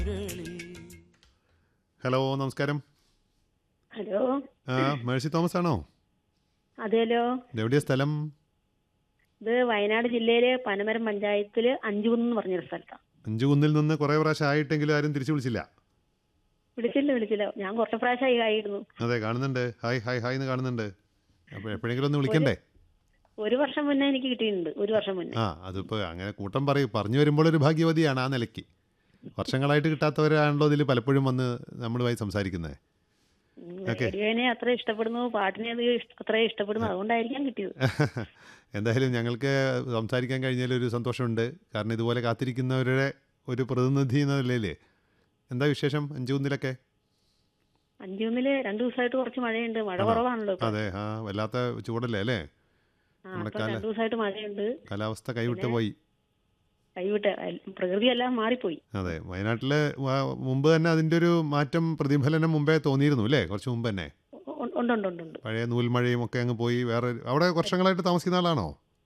Hello നമസ്കാരം hello ആ Mercy Thomas ആണോ അതെല്ലോ ഇതെവിടെയാ സ്ഥലം ഇത് വയനാട് ജില്ലയിലെ പനമരം പഞ്ചായത്തില് അഞ്ചുകുന്ന് എന്ന് പറഞ്ഞൊരു സ്ഥലത്താണ് അഞ്ചു കുന്നിൽ നിന്ന് കുറേ പ്രാവശ്യം ആയിട്ടെങ്കിലും ആരും തിരിച്ചു വിളിച്ചില്ല വിളിച്ചില്ല വിളിച്ചില്ല ഞാൻ കുറച്ച് പ്രാവശ്യമായി ആയിരുന്നു അതെ കാണുന്നുണ്ട് ഹായ് ഹായ് ഹായ് എന്ന് കാണുന്നുണ്ട് അപ്പോൾ എപ്പോഴെങ്കിലും ഒന്ന് വിളിക്കണ്ടേ ഒരു വർഷം മുന്നേ എനിക്ക് കിട്ടിയിട്ടുണ്ട് ഒരു വർഷം മുന്നേ ആ അതിപ്പോൾ അങ്ങനെ കൂട്ടം പറയും പറഞ്ഞു വരുമ്പോൾ ഒരു ഭാഗ്യവതിയാണ് ആ നിലയ്ക്ക് വർഷങ്ങളായിട്ട് കിട്ടാത്തവരാണല്ലോ ഇതിൽ പലപ്പോഴും വന്ന് നമ്മളുമായി സംസാരിക്കുന്നത് ഉം, ഓക്കേ. റേഡിയോനെ അത്ര ഇഷ്ടപ്പെടുന്നു പാട്ടിനെ അത് ഇഷ്ട- അത്ര ഇഷ്ടപ്പെടുന്നു അതുകൊണ്ടായിരിക്കാം കിട്ടിയത് എന്തായാലും ഞങ്ങൾക്ക് സംസാരിക്കാൻ കഴിഞ്ഞതിൽ ഒരു സന്തോഷമുണ്ട് കാരണം ഇതുപോലെ കാത്തിരിക്കുന്നവരുടെ ഒരു പ്രതിനിധി എന്ന നിലയിൽ എന്താ വിശേഷം അഞ്ചു കുന്നിലൊക്കെ അഞ്ചുകുന്നില് രണ്ടു ദിവസമായിട്ട് കുറച്ച് മഴയുണ്ട് മഴ കുറവാണല്ലോ ഇപ്പൊ. അതെ ആ വല്ലാത്ത ചൂടല്ലേ അല്ലേ ആ, നമ്മുടെ ഇപ്പൊ കാല- രണ്ടു ദിവസമായിട്ട് മഴയുണ്ട് കാലാവസ്ഥ കൈവിട്ട് പോയി കൈവിട്ട് അയൽ- പ്രകൃതിയെല്ലാം മാറിപ്പോയി അതെ വയനാട്ടിൽ മുമ്പ് തന്നെ അതിൻ്റെ ഒരു മാറ്റം പ്രതിഫലനം മുമ്പേ തോന്നിയിരുന്നു അല്ലേ കുറച്ച് മുമ്പ് തന്നെ ഉ- ഉണ്ട് ഉണ്ട് ഉണ്ട് ഉണ്ട് പഴയ നൂൽമഴയും ഒക്കെ അങ്ങ് പോയി വേറെ അവിടെ വർഷങ്ങളായിട്ട് താമസിക്കുന്ന ആളാണോ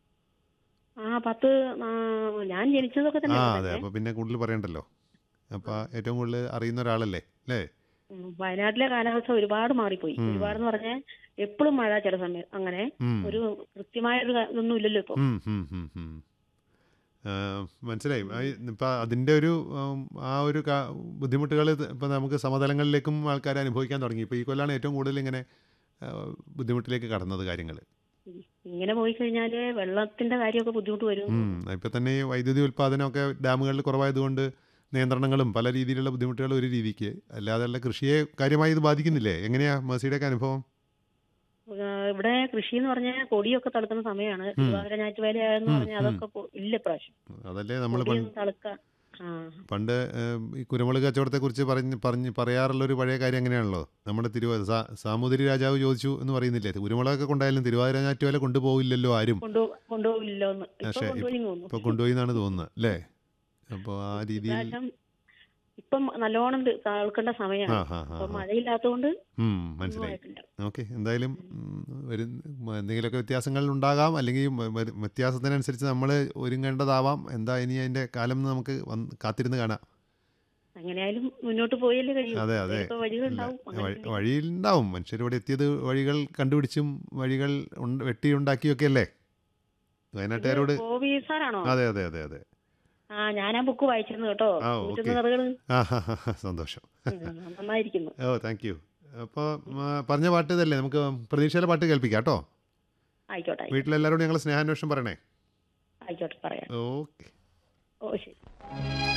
ആ പത്ത് ആ, ഞാൻ ജനിച്ചതൊക്കെ തന്നെ ആ ഇവിടെ അതെ തന്നെ. അപ്പോൾ പിന്നെ കൂടുതൽ പറയണ്ടല്ലോ അപ്പോൾ ഏറ്റവും കൂടുതൽ അറിയുന്ന ഒരാളല്ലേ അല്ലേ ഉം, വയനാട്ടിലെ കാലാവസ്ഥ ഒരുപാട് മാറിപ്പോയി ഉം. ഒരുപാടെന്ന് പറഞ്ഞാൽ എപ്പോഴും മഴ ചില സമയം അങ്ങനെ ഉം. ഒരു കൃത്യമായ ഒരു ക- ഇതൊന്നും ഇല്ലല്ലോ ഇപ്പൊ ഉം, ഉം, ഉം, ഉം. ആ, മനസ്സിലായി ഇപ്പം അതിൻ്റെ ഒരു ഉം, ആ ഒരു ബുദ്ധിമുട്ടുകൾ ഇപ്പം നമുക്ക് സമതലങ്ങളിലേക്കും ആൾക്കാർ അനുഭവിക്കാൻ തുടങ്ങി ഇപ്പോൾ ഈ കൊല്ലാണ് ഏറ്റവും കൂടുതൽ ഇങ്ങനെ ആ, ബുദ്ധിമുട്ടിലേക്ക് കടന്നത് കാര്യങ്ങൾ ഇങ്ങനെ പോയി കഴിഞ്ഞാല് വെള്ളത്തിന്റെ കാര്യമൊക്കെ ബുദ്ധിമുട്ട് വരും ഇപ്പം തന്നെ ഈ വൈദ്യുതി ഉൽപ്പാദനമൊക്കെ ഡാമുകളിൽ കുറവായതുകൊണ്ട് നിയന്ത്രണങ്ങളും പല രീതിയിലുള്ള ബുദ്ധിമുട്ടുകളും ഒരു രീതിക്ക് അല്ലാതെയുള്ള കൃഷിയെ കാര്യമായി ഇത് ബാധിക്കുന്നില്ലേ എങ്ങനെയാ മേഴ്സിയുടെയൊക്കെ അനുഭവം ആ, ഇവിടെ കൃഷി എന്ന് പറഞ്ഞാൽ കൊടിയൊക്കെ തളുക്കുന്ന സമയമാണ് തിരുവാതിര ഞാറ്റുവേലയെന്ന് പറഞ്ഞാൽ അതൊക്കെ പോ- ഇല്ല ഇപ്രാവശ്യം അതല്ലേ നമ്മൾ കൊടിയൊന്നും തളുക്ക ആ പണ്ട് ഏം, ഈ കുരുമുളക് കച്ചവടത്തെക്കുറിച്ച് പറഞ്ഞ് പറഞ്ഞ് പറയാറുള്ള ഒരു പഴയ കാര്യം അങ്ങനെയാണല്ലോ നമ്മുടെ തിരുവ സാ- സാമൂതിരി രാജാവ് ചോദിച്ചു എന്ന് പറയുന്നില്ലേ കുരുമുളകൊക്കെ കൊണ്ടായാലും തിരുവാതിര ഞാറ്റുവേല കൊണ്ടുപോകില്ലല്ലോ ആരും കൊണ്ടു കൊണ്ടുപോകില്ലോ എന്ന് ഇപ്പൊ പക്ഷേ കൊണ്ടുപോയി തോന്നുന്നു ഇപ്പോൾ കൊണ്ടുപോയി എന്നാണ് തോന്നുന്നത് അല്ലേ അപ്പോൾ ആ രീതിയിൽ ഇപ്രാവശ്യം ഇപ്പം നല്ലോണം ഇത് തളുക്കേണ്ട ആ സമയമാണ് ഹാ ഹാ ഇപ്പൊ മഴയില്ലാത്തതുകൊണ്ട് ഉം ഒന്നും മനസ്സിലായി ആയിട്ടില്ല ഓക്കെ എന്തായാലും ഉം, ഒരു എന്തെങ്കിലുമൊക്കെ വ്യത്യാസങ്ങൾ ഉണ്ടാകാം അല്ലെങ്കിൽ മ- മ- വ്യത്യാസത്തിനനുസരിച്ച് നമ്മൾ ഒരുങ്ങേണ്ടതാവാം എന്താ ഇനി അതിൻ്റെ കാലം എന്ന് നമുക്ക് വന്ന് കാത്തിരുന്ന് കാണാം എങ്ങനെയായാലും മുന്നോട്ട് പോയല്ലേ കഴിയും അതെ, അതെ. ചിലപ്പോ വഴികളുണ്ടാവും അങ്ങനെ വഴി- വഴിയിലുണ്ടാവും മനുഷ്യർ ഇവിടെ എത്തിയത് വഴികൾ കണ്ടുപിടിച്ചും വഴികൾ ഉണ്ട- വെട്ടിയുണ്ടാക്കിയൊക്കെ അല്ലേ വയനാട്ടുകാരോട് ഗോപി സാറാണോ അതെ അതെ അതെ അതെ ആ ഞാൻ ആ ബുക്ക് വായിച്ചിരുന്നു കേട്ടോ ആ, നൂറ്റൊന്ന് ഓക്കേ. കഥകള് ആ ഹാ ഹാ ഹാ, സന്തോഷം ഉം, നന്നായിരിക്കുന്നു ഓ താങ്ക് യു അപ്പോൾ പറഞ്ഞ പാട്ട് ഇതല്ലേ നമുക്ക് പ്രതീക്ഷയിലെ പാട്ട് കേൾപ്പിക്കാം കേട്ടോ ആയിക്കോട്ടെ ആയിക്കോട്ടെ. വീട്ടിലെല്ലാവരോടും ഞങ്ങൾ സ്നേഹാന്വേഷണം പറയണേ ആയിക്കോട്ടെ പറയാം ഓക്കെ ഓ ശരി